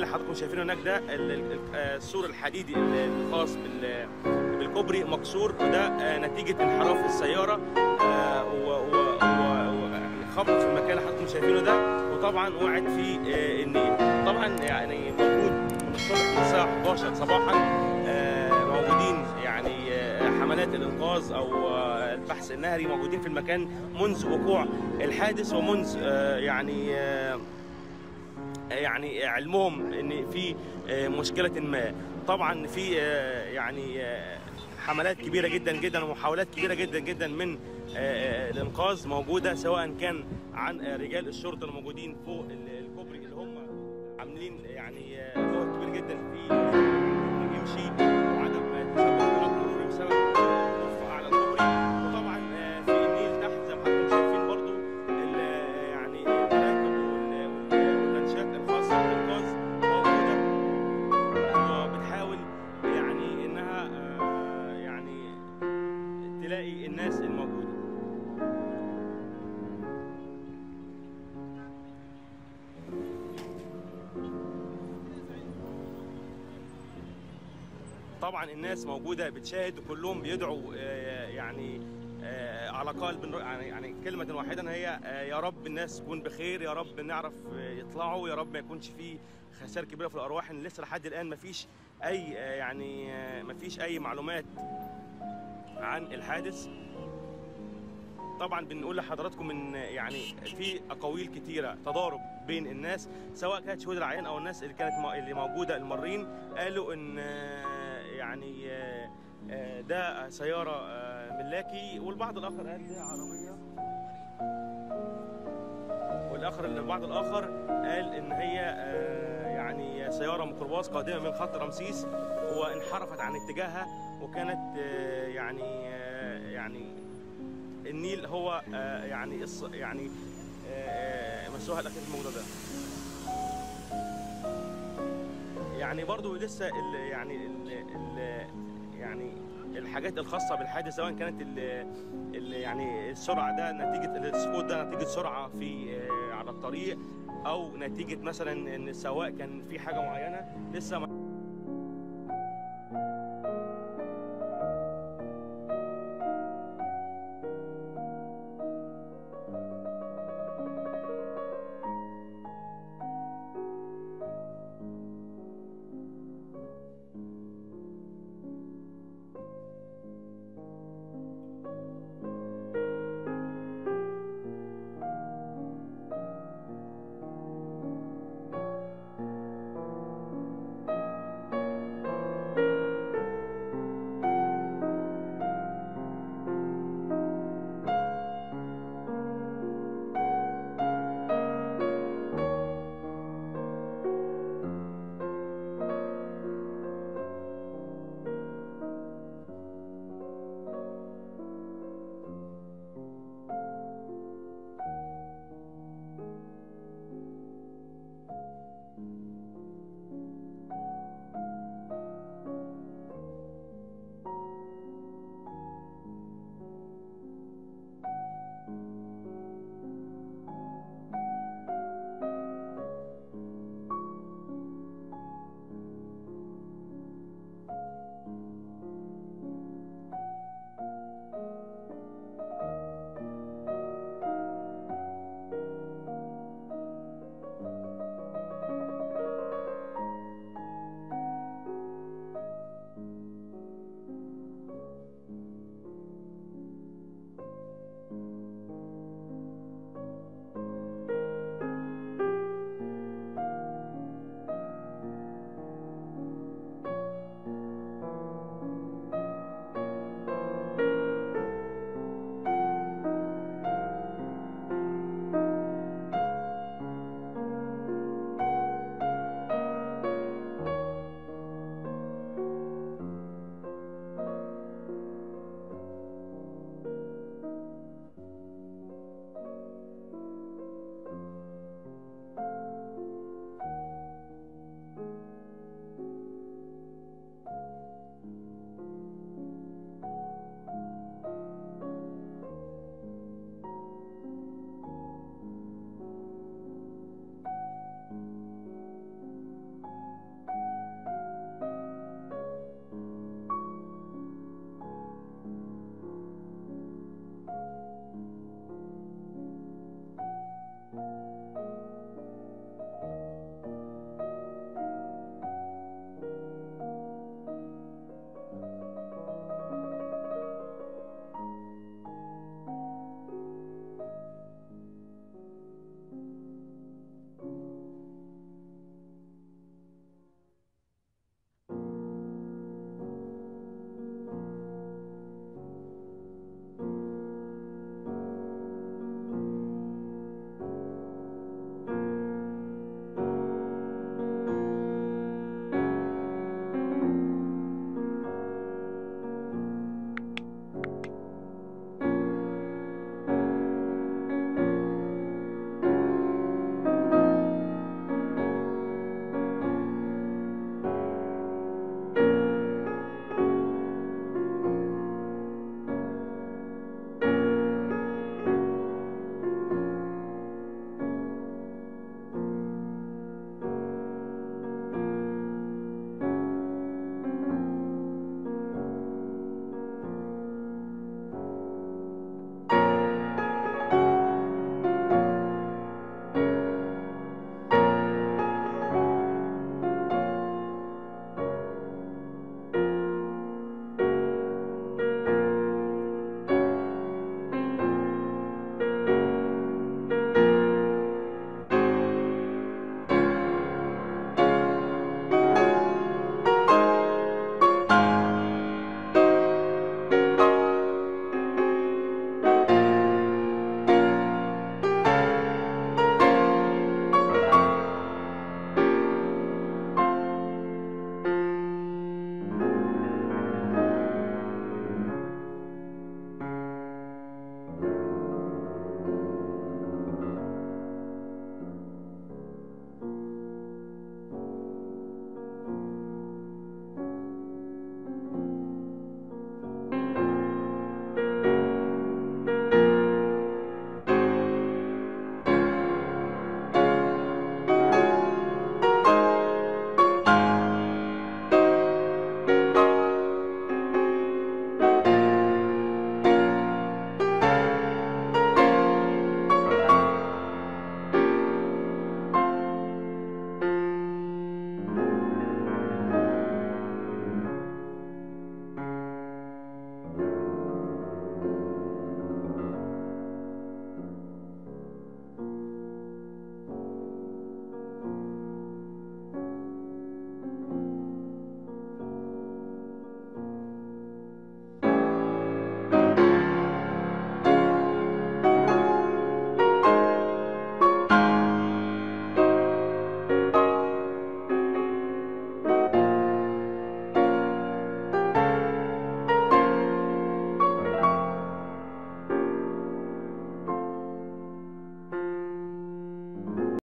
حضراتكم شايفينه هناك ده ال- ال- آه، السور الحديدي ال- الخاص بال- بالكوبري مكسور وده آه، نتيجه انحراف السياره آه، و- و- و- و- يعني خبط في المكان اللي حضراتكم شايفينه ده وطبعا وقعت في آه، النيل طبعا يعني موجود من الصبح من الساعه 11 صباحا آه، موجودين يعني آه، حملات الانقاذ او آه، البحث النهري موجودين في المكان منذ وقوع الحادث ومنذ آه، يعني آه، يعني علمهم ان في آه، مشكله ما طبعا في آه، يعني آه، حملات كبيره جدا جدا ومحاولات كبيره جدا جدا من آه، آه، الانقاذ موجوده سواء كان عن آه، رجال الشرطه الموجودين فوق ال- الكوبري اللي هم عاملين يعني آه، جهد كبير جدا في إنه يمشي وعدم تثبت انطلاق مروري بسبب الرفع على الكوبري وطبعا آه، في النيل تحت زي ما حضراتكم شايفين برضو ال- يعني المراكب وال- وال- واللانشات الخاصه بالانقاذ موجوده وبتحاول يعني انها آه، يعني تلاقي الناس الموجوده طبعا الناس موجوده بتشاهد وكلهم بيدعوا آه، يعني آه، على قلب يعني يعني كلمه واحده هي آه، يا رب الناس تكون بخير يا رب نعرف آه، يطلعوا يا رب ما يكونش في خسائر كبيره في الارواح ان لسه لحد الان ما فيش اي آه، يعني ما فيش اي معلومات عن الحادث طبعا بنقول لحضراتكم ان يعني في اقاويل كتيره تضارب بين الناس سواء كانت شهود العيان او الناس اللي كانت مو- اللي موجوده المارين قالوا ان آه، يعني آه، آه، ده سياره آه، ملاكي والبعض الاخر قال ده عربيه والاخر البعض الاخر قال ان هي آه، يعني سياره ميكروباص قادمه من خط رمسيس وانحرفت عن اتجاهها وكانت آه، يعني آه، يعني النيل هو آه، يعني الص- يعني آه، مسوها الاخير في الموضوع ده يعني برضو لسه ال يعني ال ال يعني الحاجات الخاصه بالحادث سواء كانت ال ال يعني السرعه ده نتيجه السقوط ده نتيجه سرعه في آه، على الطريق او نتيجه مثلا ان السواق كان في حاجه معينه لسه ما